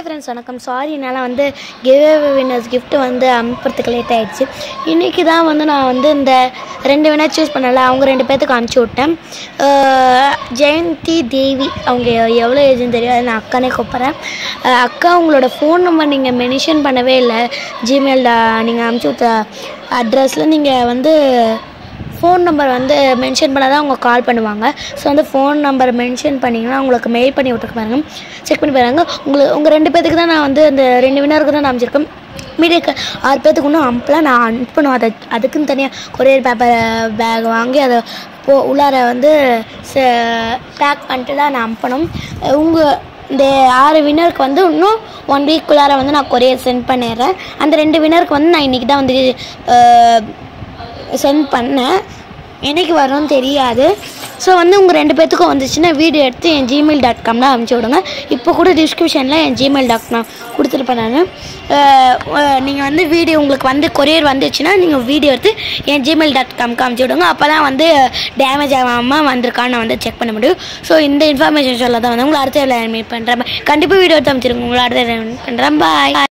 hi friends வணக்கம் sorry என்னால் வந்து கிவ் வின்னர்ஸ் gift வந்து அனுப்புறதுக்கு லேட் ஆயிடுச்சு இன்றைக்கி தான் வந்து நான் வந்து இந்த ரெண்டு வினர் சூஸ் பண்ணல அவங்க ரெண்டு பேர்த்துக்கு அனுப்பிச்சி விட்டேன் அஹ் ஜெயந்தி தேவி அவங்க எவ்வளோ ஏஜ்னு தெரியாது நான் அக்கானே கூப்பிட்றேன் அஹ் அக்கா உங்களோட ஃபோன் நம்பர் நீங்கள் மென்ஷன் பண்ணவே இல்லை ஜிமெயிலில் நீங்கள் அனுப்பிச்சி விட்ட அட்ரஸில் நீங்கள் வந்து ஃபோன் நம்பர் வந்து மென்ஷன் பண்ணால் தான் அவங்க கால் பண்ணுவாங்க ஸோ வந்து ஃபோன் நம்பர் மென்ஷன் பண்ணிங்கன்னா உங்களுக்கு மெயில் பண்ணி விட்டுருக்கு பாருங்க செக் பண்ணி பாருங்க உங்களுக்கு உங்கள் ரெண்டு பேத்துக்கு தான் நான் வந்து அந்த ரெண்டு வினருக்கு தான் நான் அமைச்சிருக்கேன் மீடியாக்கு ஆறு பேத்துக்கு இன்னும் அனுப்பலாம் நான் அனுப்பணும் அதை அதுக்குன்னு தனியாக கொரியர் பேப்பர் பேக் வாங்கி அதை போ உள்ளார வந்து பேக் பண்ணிட்டு தான் நான் அனுப்பணும் உங்கள் இந்த ஆறு வினருக்கு வந்து இன்னும் ஒன் வீக்குள்ளார வந்து நான் கொரியர் சென்ட் பண்ணிடுறேன் அந்த ரெண்டு வினருக்கு வந்து நான் இன்றைக்கி தான் வந்து அஹ், சென்ட் பண்ணேன் என்னைக்கு வரும்னு தெரியாது ஸோ வந்து உங்கள் ரெண்டு பேர்த்துக்கும் வந்துச்சுன்னா வீடியோ எடுத்து என் ஜிமெயில் டாட் காம்ல அனுப்பிச்சி விடுங்க இப்போ கூட டிஸ்கிரிப்ஷனில் என் ஜிமெயில் டாட் காம் கொடுத்துருப்பேன் நான் நீங்கள் வந்து வீடியோ உங்களுக்கு வந்து கொரியர் வந்துச்சுன்னா நீங்கள் வீடியோ எடுத்து என் ஜிமெயில் டாட் காம்க்கு அனுப்பிச்சி விடுங்க அப்போ தான் வந்து டேமேஜ் ஆகாமல் வந்திருக்கான்னு நான் வந்து செக் பண்ண முடியும் ஸோ இந்த இன்ஃபர்மேஷன் சொல்ல தான் வந்து உங்களை அடுத்த மீட் பண்ணுறேன் கண்டிப்பாக வீடியோ எடுத்து அமைச்சிருங்க உங்களை அடுத்த மீட் பண்ணுறேன் பாய்